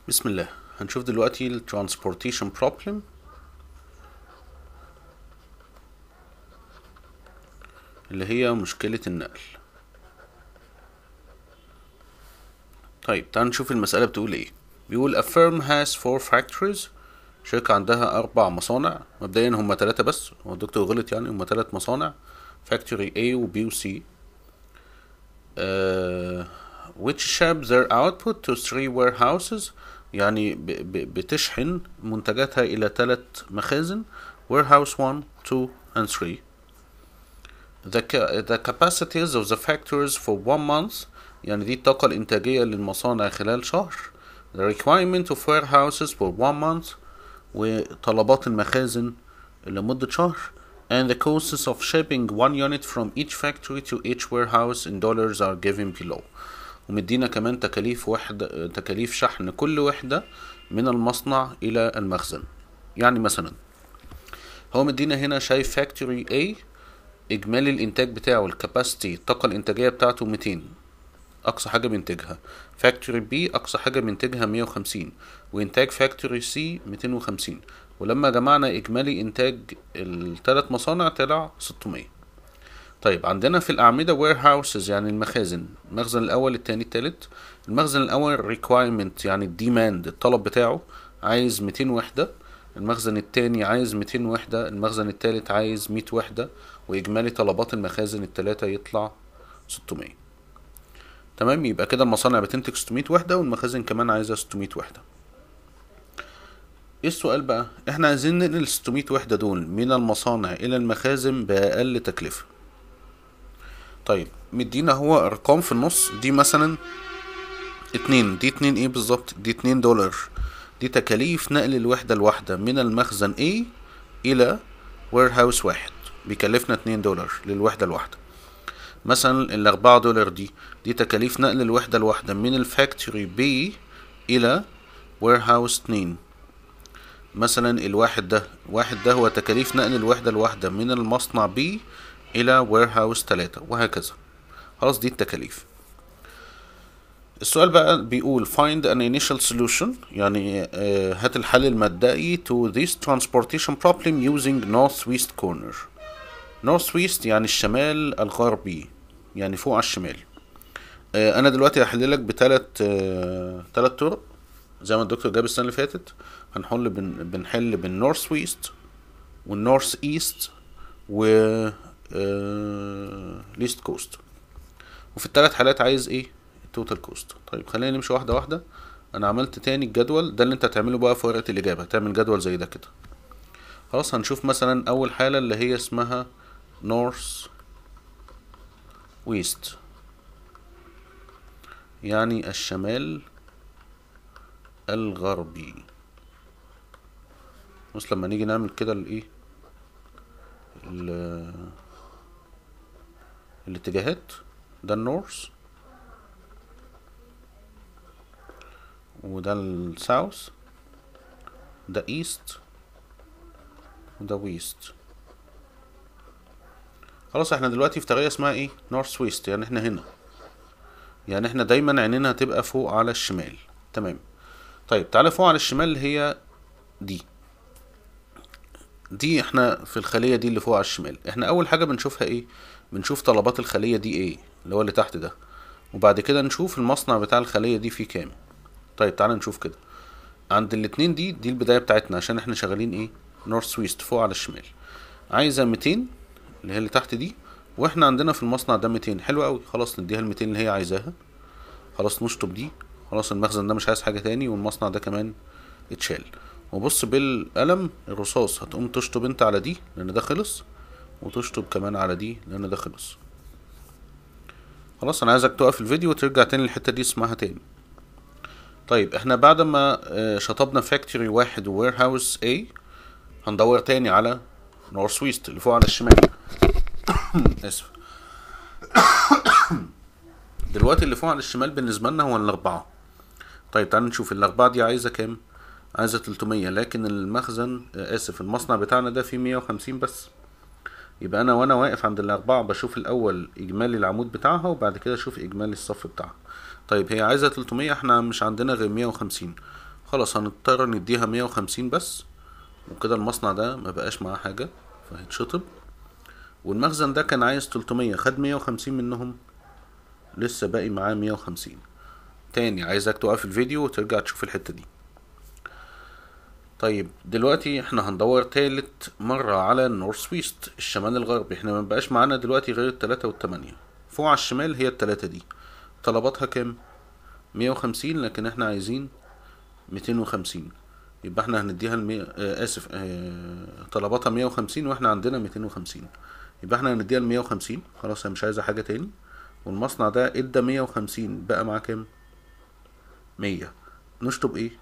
بسم الله هنشوف دلوقتي ال transportation problem اللي هي مشكلة النقل طيب تعال نشوف المسألة بتقول ايه بيقول a firm has four factories شركة عندها أربع مصانع مبدئيا هما تلاتة بس هو الدكتور غلط يعني هما تلات مصانع factory A و B و C uh, which ship their output to three warehouses يعني ب ب بتشحن منتجاتها إلى تلات مخازن warehouse 1 2 and 3 the, ca the capacities of the factories for one month يعني دي الطاقة الإنتاجية للمصانع خلال شهر the requirement of warehouses for one month وطلبات المخازن لمدة شهر and the costs of shipping one unit from each factory to each warehouse in dollars are given below ومدينا كمان تكاليف وحدة تكاليف شحن كل وحدة من المصنع إلى المخزن يعني مثلا هو مدينا هنا شايف فاكتوري A إجمالي الإنتاج بتاعه الكاباسيتي الطاقة الإنتاجية بتاعته 200 أقصى حاجة بينتجها فاكتوري B أقصى حاجة بينتجها 150 وإنتاج فاكتوري C 250 ولما جمعنا إجمالي إنتاج التلات مصانع طلع 600 طيب عندنا في الأعمدة warehouses يعني المخازن المخزن الأول التاني التالت المخزن الأول requirement يعني الديماند الطلب بتاعه عايز 200 وحدة المخزن التاني عايز 200 وحدة المخزن التالت عايز 100 وحدة وإجمالي طلبات المخازن التلاتة يطلع 600 تمام يبقى كده المصانع بتنتج 600 وحدة والمخازن كمان عايزة 600 وحدة ايه السؤال بقى احنا عايزين ننقل 600 وحدة دول من المصانع إلى المخازن بأقل تكلفة طيب مدينا هو ارقام في النص دي مثلا اتنين دي اتنين ايه بالظبط دي اتنين دولار دي تكاليف نقل الوحدة الواحدة من المخزن A إلى warehouse واحد بيكلفنا اتنين دولار للوحدة الواحدة مثلا الأربعة دولار دي دي تكاليف نقل الوحدة الواحدة من الفاكتوري B إلى warehouse اتنين مثلا الواحد ده واحد ده هو تكاليف نقل الوحدة الواحدة من المصنع B إلى warehouse تلاتة وهكذا خلاص دي التكاليف السؤال بقى بيقول find an initial solution يعني آه هات الحل المبدئي to this transportation problem using northwest corner northwest يعني الشمال الغربي يعني فوق على الشمال آه انا دلوقتي هحل لك بثلاث آه ثلاث طرق زي ما الدكتور جاب السنه اللي فاتت هنحل بن بنحل بالنورث ويست والنورث ايست و ليست كوست وفي الثلاث حالات عايز ايه التوتال كوست طيب خلينا نمشي واحده واحده انا عملت تاني الجدول ده اللي انت هتعمله بقى في ورقه الاجابه تعمل جدول زي ده كده خلاص هنشوف مثلا اول حاله اللي هي اسمها نورث ويست يعني الشمال الغربي بص لما نيجي نعمل كده الايه الاتجاهات ده النورث وده الساوث ده ايست وده ويست خلاص احنا دلوقتي في طريقة اسمها ايه نورث ويست يعني احنا هنا يعني احنا دايما عينينا هتبقى فوق على الشمال تمام طيب تعالى فوق على الشمال اللي هي دي دي احنا في الخلية دي اللي فوق على الشمال احنا اول حاجة بنشوفها ايه بنشوف طلبات الخلية دي ايه اللي هو اللي تحت ده وبعد كده نشوف المصنع بتاع الخلية دي فيه كام طيب تعالى نشوف كده عند الاتنين دي دي البداية بتاعتنا عشان احنا شغالين ايه نورث ويست فوق على الشمال عايزة ميتين اللي هي اللي تحت دي واحنا عندنا في المصنع ده ميتين حلو قوي خلاص نديها الميتين اللي هي عايزاها خلاص نشطب دي خلاص المخزن ده مش عايز حاجة تاني والمصنع ده كمان اتشال وبص بالقلم الرصاص هتقوم تشطب انت على دي لان ده خلص وتشطب كمان على دي لان ده خلص خلاص انا عايزك توقف الفيديو وترجع تاني الحتة دي اسمعها تاني طيب احنا بعد ما شطبنا فاكتوري واحد ووير هاوس A هندور تاني على نورث ويست اللي فوق على الشمال اسف دلوقتي اللي فوق على الشمال بالنسبة لنا هو الأربعة طيب تعال نشوف الأربعة دي عايزة كام عايزة تلتمية لكن المخزن آسف المصنع بتاعنا ده فيه مية وخمسين بس يبقى أنا وأنا واقف عند الأربعة بشوف الأول إجمالي العمود بتاعها وبعد كده أشوف إجمالي الصف بتاعها طيب هي عايزة تلتمية احنا مش عندنا غير مية وخمسين خلاص هنضطر نديها مية وخمسين بس وكده المصنع ده ما بقاش معاه حاجة فهيتشطب والمخزن ده كان عايز تلتمية خد مية وخمسين منهم لسه باقي معاه مية وخمسين تاني عايزك توقف الفيديو وترجع تشوف الحتة دي طيب دلوقتي احنا هندور تالت مرة على النورث ويست الشمال الغربي احنا ما بقاش معانا دلوقتي غير التلاتة والتمانية فوق على الشمال هي التلاتة دي طلباتها كام مية وخمسين لكن احنا عايزين ميتين وخمسين يبقى احنا هنديها المية اه اسف اه طلباتها مية وخمسين واحنا عندنا ميتين وخمسين يبقى احنا هنديها المية وخمسين خلاص هي مش عايزة حاجة تاني والمصنع ده ادى مية وخمسين بقى معاه كام مية نشطب ايه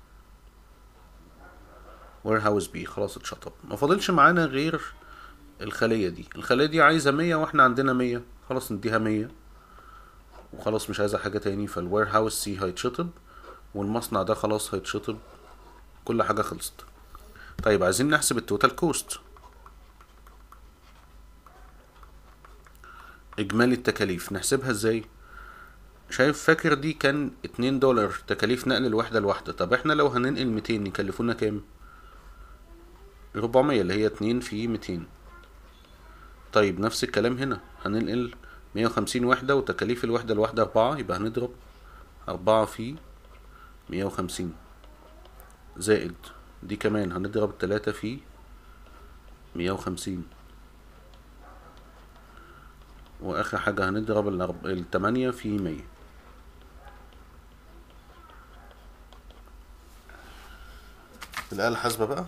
وير هاوس بي خلاص اتشطب ما فاضلش معانا غير الخلية دي الخلية دي عايزة مية واحنا عندنا مية خلاص نديها مية وخلاص مش عايزة حاجة تاني فالوير هاوس سي هيتشطب والمصنع ده خلاص هيتشطب كل حاجة خلصت طيب عايزين نحسب التوتال كوست اجمالي التكاليف نحسبها ازاي شايف فاكر دي كان اتنين دولار تكاليف نقل الوحدة الواحدة طب احنا لو هننقل ميتين يكلفونا كام ربعمية اللي هي اتنين في ميتين طيب نفس الكلام هنا هننقل مية وخمسين وحدة وتكاليف الوحدة الواحدة أربعة يبقى هنضرب أربعة في مية وخمسين زائد دي كمان هنضرب التلاتة في مية وخمسين وآخر حاجة هنضرب الأرب... التمانية في مية الآلة الحاسبة بقى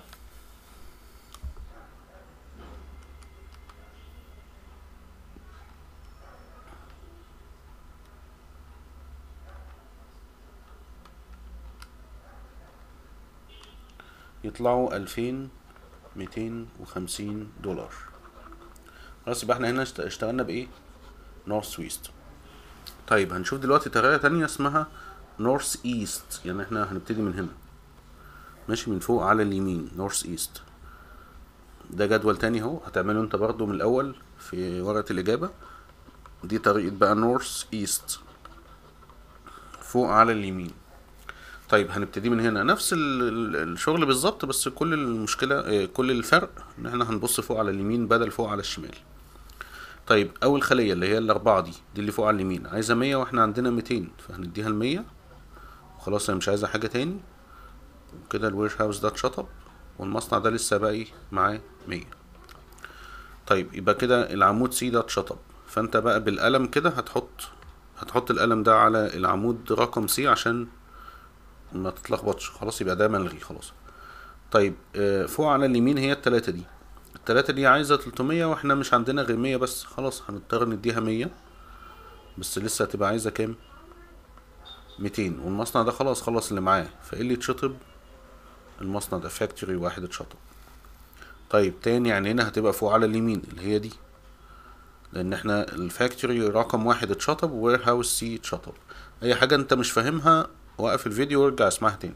يطلعوا ألفين ميتين وخمسين دولار خلاص يبقى احنا هنا اشت- اشتغلنا بإيه؟ نورث ويست طيب هنشوف دلوقتي طريقة تانية اسمها نورث ايست يعني احنا هنبتدي من هنا ماشي من فوق على اليمين نورث ايست ده جدول تاني اهو هتعمله انت برضو من الأول في ورقة الإجابة دي طريقة بقى نورث ايست فوق على اليمين طيب هنبتدي من هنا نفس ال- ال- الشغل بالظبط بس كل المشكلة آه، كل الفرق ان احنا هنبص فوق على اليمين بدل فوق على الشمال طيب اول خلية اللي هي الاربعة دي دي اللي فوق على اليمين عايزة مية واحنا عندنا ميتين فهنديها المية وخلاص هي مش عايزة حاجة تاني وكده الوير هاوس ده اتشطب والمصنع ده لسه باقي معاه مية طيب يبقى كده العمود سي ده اتشطب فانت بقى بالقلم كده هتحط هتحط القلم ده على العمود رقم سي عشان ما تتلخبطش خلاص يبقى ده ملغي خلاص طيب آه، فوق على اليمين هي التلاتة دي التلاتة دي عايزة تلتمية واحنا مش عندنا غير مية بس خلاص هنضطر نديها مية بس لسه هتبقى عايزة كام ميتين والمصنع ده خلاص خلص اللي معاه فايه اللي اتشطب المصنع ده فاكتوري واحد اتشطب طيب تاني يعني هنا هتبقى فوق على اليمين اللي هي دي لان احنا الفاكتوري رقم واحد اتشطب ووير هاوس سي اتشطب اي حاجة انت مش فاهمها وقف الفيديو وارجع اسمعها تاني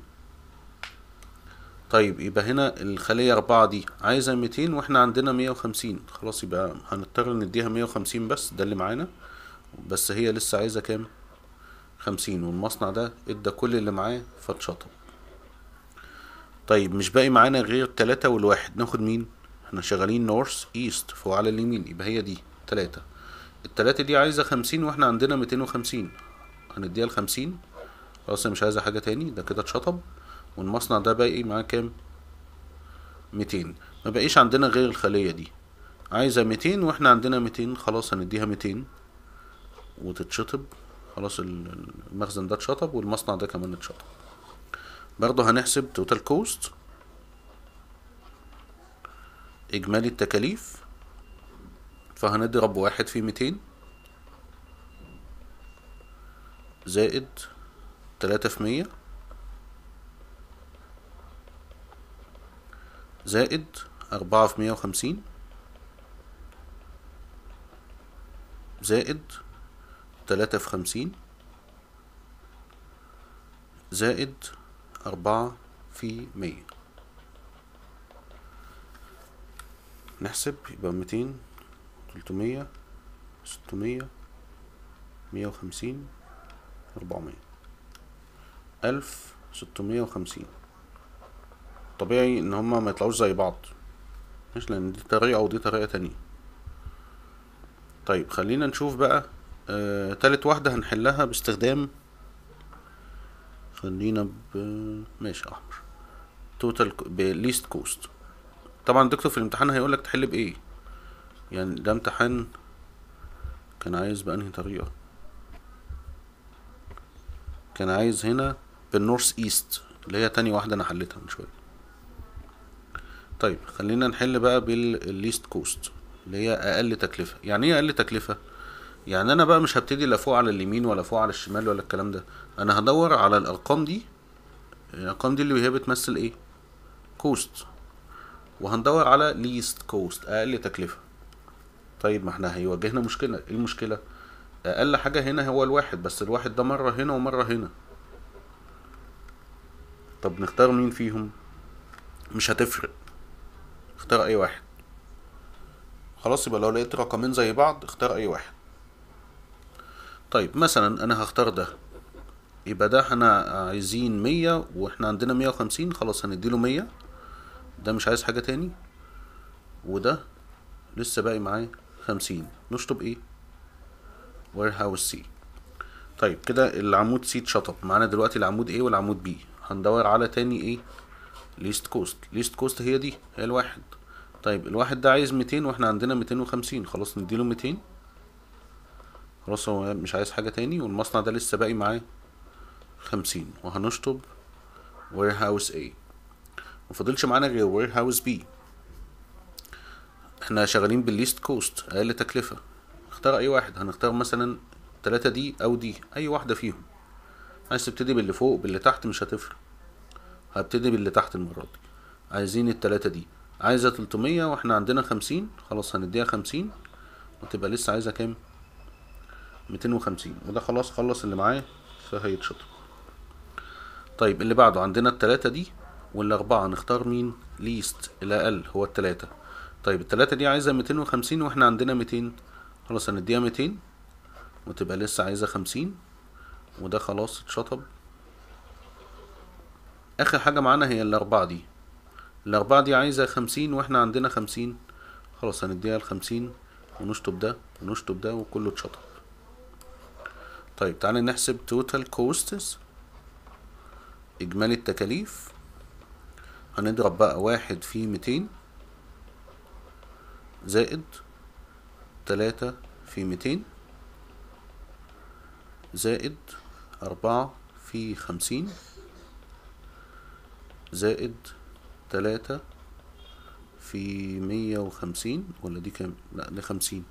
طيب يبقى هنا الخلية أربعة دي عايزة ميتين واحنا عندنا مية وخمسين خلاص يبقى هنضطر نديها مية وخمسين بس ده اللي معانا بس هي لسه عايزة كام خمسين والمصنع ده ادى كل اللي معاه فاتشطب طيب مش باقي معانا غير التلاتة والواحد ناخد مين احنا شغالين نورث ايست فوق على اليمين يبقى هي دي تلاتة التلاتة دي عايزة خمسين واحنا عندنا ميتين وخمسين هنديها الخمسين خلاص هي مش عايزة حاجة تاني ده كده اتشطب والمصنع ده باقي معاه كام ميتين ما بقيش عندنا غير الخلية دي عايزة ميتين واحنا عندنا ميتين خلاص هنديها ميتين وتتشطب خلاص ال- المخزن ده اتشطب والمصنع ده كمان اتشطب برضه هنحسب توتال كوست إجمالي التكاليف فهنضرب واحد في ميتين زائد تلاتة في مية زائد أربعة في مية وخمسين زائد تلاتة في خمسين زائد أربعة في مية نحسب يبقى ميتين تلتمية ستمية مية وخمسين أربعمية ألف ستمية وخمسين طبيعي ان هما ما يطلعوش زي بعض مش لان دي طريقة ودي طريقة تانية طيب خلينا نشوف بقى آه تالت واحدة هنحلها باستخدام خلينا ب ماشي احمر توتال بليست كوست طبعا الدكتور في الامتحان هيقولك تحل بايه يعني ده امتحان كان عايز بأنهي طريقة كان عايز هنا بالنورث ايست اللي هي تاني واحدة انا حليتها من شوية طيب خلينا نحل بقى بالليست كوست اللي هي اقل تكلفة يعني ايه اقل تكلفة يعني انا بقى مش هبتدي لا فوق على اليمين ولا فوق على الشمال ولا الكلام ده انا هدور على الارقام دي الارقام دي اللي هي بتمثل ايه كوست وهندور على ليست كوست اقل تكلفة طيب ما احنا هيواجهنا مشكلة ايه المشكلة اقل حاجة هنا هو الواحد بس الواحد ده مرة هنا ومرة هنا طب نختار مين فيهم مش هتفرق اختار اي واحد خلاص يبقى لو لقيت رقمين زي بعض اختار اي واحد طيب مثلا انا هختار ده يبقى ده احنا عايزين مية واحنا عندنا مية وخمسين خلاص هنديله مية ده مش عايز حاجة تاني وده لسه باقي معاه خمسين نشطب ايه warehouse سي طيب كده العمود سي اتشطب معانا دلوقتي العمود ايه والعمود بي هندور على تاني ايه ليست كوست ليست كوست هي دي هي الواحد طيب الواحد ده عايز ميتين واحنا عندنا ميتين وخمسين خلاص نديله ميتين خلاص هو مش عايز حاجة تاني والمصنع ده لسه باقي معاه خمسين وهنشطب warehouse A مفضلش معانا غير warehouse B احنا شغالين بالليست كوست اقل تكلفة اختار اي واحد هنختار مثلا تلاتة دي او دي اي واحدة فيهم عايز تبتدي باللي فوق باللي تحت مش هتفرق هبتدي باللي تحت المرة دي عايزين التلاتة دي عايزة تلتمية واحنا عندنا خمسين خلاص هنديها خمسين وتبقى لسه عايزة كام ميتين وخمسين وده خلاص خلص اللي معاه فهيتشطب طيب اللي بعده عندنا التلاتة دي والأربعة نختار مين ليست الأقل هو التلاتة طيب التلاتة دي عايزة ميتين وخمسين واحنا عندنا ميتين خلاص هنديها ميتين وتبقى لسه عايزة خمسين وده خلاص اتشطب آخر حاجة معانا هي الأربعة دي الأربعة دي عايزة خمسين واحنا عندنا خمسين خلاص هنديها الخمسين ونشطب ده ونشطب ده وكله اتشطب طيب تعالى نحسب total costs إجمالي التكاليف هنضرب بقى واحد في ميتين زائد تلاتة في ميتين زائد أربعة في خمسين زائد تلاتة في مية وخمسين ولا دي كام؟ لا دي خمسين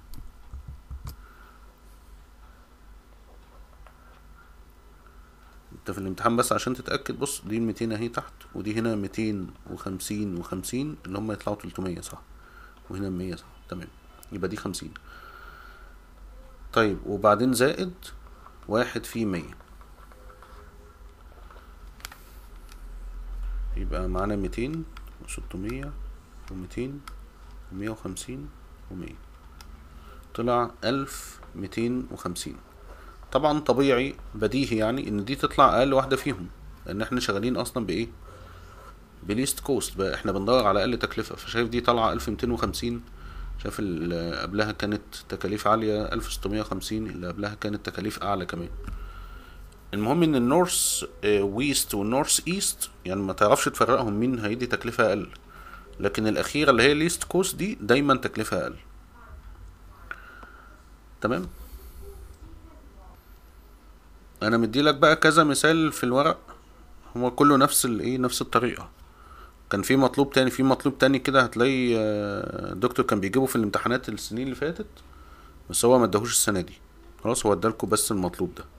انت في الامتحان بس عشان تتأكد بص دي الميتين اهي تحت ودي هنا ميتين وخمسين وخمسين اللي هم يطلعوا تلتمية صح وهنا مية صح تمام يبقى دي خمسين طيب وبعدين زائد واحد في مية يبقى معانا ميتين وستمية وميتين ومية وخمسين ومية طلع ألف ميتين وخمسين طبعا طبيعي بديهي يعني ان دي تطلع اقل واحده فيهم لان احنا شغالين اصلا بايه بليست كوست بقى احنا بندور على اقل تكلفه فشايف دي طالعه 1250 شايف اللي قبلها كانت تكاليف عاليه 1650 اللي قبلها كانت تكاليف اعلى كمان المهم ان النورث ويست والنورث ايست يعني ما تعرفش تفرقهم مين هيدي تكلفه اقل لكن الاخيره اللي هي ليست كوست دي دايما تكلفه اقل تمام انا مديلك بقى كذا مثال في الورق هو كله نفس الايه نفس الطريقه كان في مطلوب تاني في مطلوب تاني كده هتلاقي الدكتور كان بيجيبه في الامتحانات السنين اللي فاتت بس هو ما اداهوش السنه دي خلاص هو ادالكوا بس المطلوب ده